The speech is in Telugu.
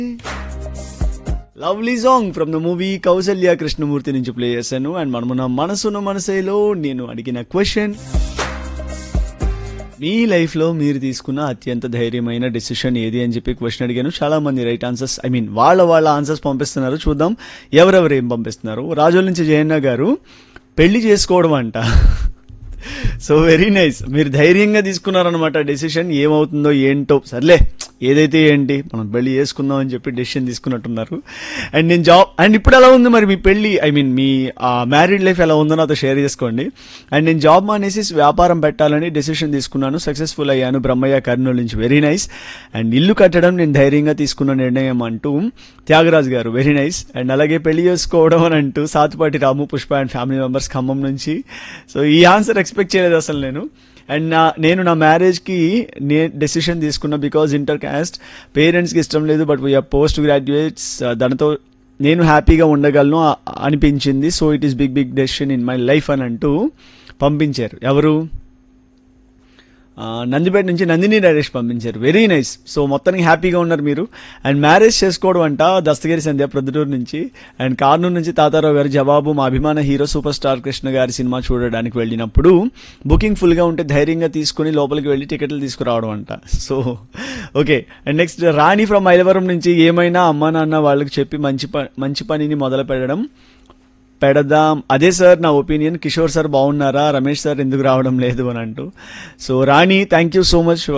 lovely song from the movie Kousalya Krishnamurthy నుంచి ప్లే చేశాను అండ్ మనమున్న మనసున్న మనసేలో నేను అడిగిన క్వశ్చన్ మీ లైఫ్లో మీరు తీసుకున్న అత్యంత ధైర్యమైన డెసిషన్ ఏది అని చెప్పి క్వశ్చన్ అడిగాను చాలా మంది రైట్ ఆన్సర్స్ ఐ మీన్ వాళ్ళ వాళ్ళ ఆన్సర్స్ పంపిస్తున్నారు చూద్దాం ఎవరెవరు ఏం పంపిస్తున్నారు రాజోల నుంచి జయన్న గారు పెళ్లి చేసుకోవడం అంట సో వెరీ నైస్ మీరు ధైర్యంగా తీసుకున్నారనమాట డెసిషన్ ఏమవుతుందో ఏంటో సర్లే ఏదైతే ఏంటి మనం పెళ్లి చేసుకుందాం అని చెప్పి డెసిషన్ తీసుకున్నట్టున్నారు అండ్ నేను జాబ్ అండ్ ఇప్పుడు ఎలా ఉంది మరి మీ పెళ్లి ఐ మీన్ మీ మ్యారీడ్ లైఫ్ ఎలా ఉందో నాతో షేర్ చేసుకోండి అండ్ నేను జాబ్ మానేసి వ్యాపారం పెట్టాలని డెసిషన్ తీసుకున్నాను సక్సెస్ఫుల్ అయ్యాను బ్రహ్మయ్య కర్నూలు నుంచి వెరీ నైస్ అండ్ ఇల్లు కట్టడం నేను ధైర్యంగా తీసుకున్న నిర్ణయం అంటూ త్యాగరాజ్ గారు వెరీ నైస్ అండ్ అలాగే పెళ్లి చేసుకోవడం అని అంటూ Satupati Ramu Pushpa and family members Khammam నుంచి సో ఈ ఆన్సర్ ఎక్స్పెక్ట్ చేయలేదు అసలు నేను అండ్ నా నేను నా మ్యారేజ్కి నే డెసిషన్ తీసుకున్నా బికాజ్ ఇంటర్ క్యాస్ట్ పేరెంట్స్కి ఇష్టం లేదు బట్ వీఆర్ పోస్ట్ గ్రాడ్యుయేట్స్ దానితో నేను హ్యాపీగా ఉండగలను ఆ- అనిపించింది so it is big big decision in my life అని అంటూ పంపించారు ఎవరు ఆ, నందిపేట నుంచి నందిని నరేష్ పంపించారు వెరీ నైస్ సో మొత్తానికి హ్యాపీగా ఉన్నారు మీరు అండ్ మ్యారేజ్ చేసుకోవడం అంట దస్తగిరి సంధ్య ప్రొద్దుటూరు నుంచి అండ్ కార్నూలు నుంచి తాతారావు గారు జవాబు మా అభిమాన హీరో సూపర్ స్టార్ కృష్ణ గారి సినిమా చూడడానికి వెళ్ళినప్పుడు బుకింగ్ ఫుల్గా ఉంటే ధైర్యంగా తీసుకుని లోపలికి వెళ్ళి టికెట్లు తీసుకురావడం అంట so okay and next Rani from Mylavaram నుంచి ఏమైనా అమ్మా నాన్న వాళ్ళకి చెప్పి మంచి ప మంచి పనిని మొదలు పెట్టడం పెడదాం అదే సార్ నా ఒపీనియన్ కిషోర్ సార్ బాగున్నారా రమేష్ సార్ ఎందుకు రావడం లేదు అని అంటూ so Rani thank you so much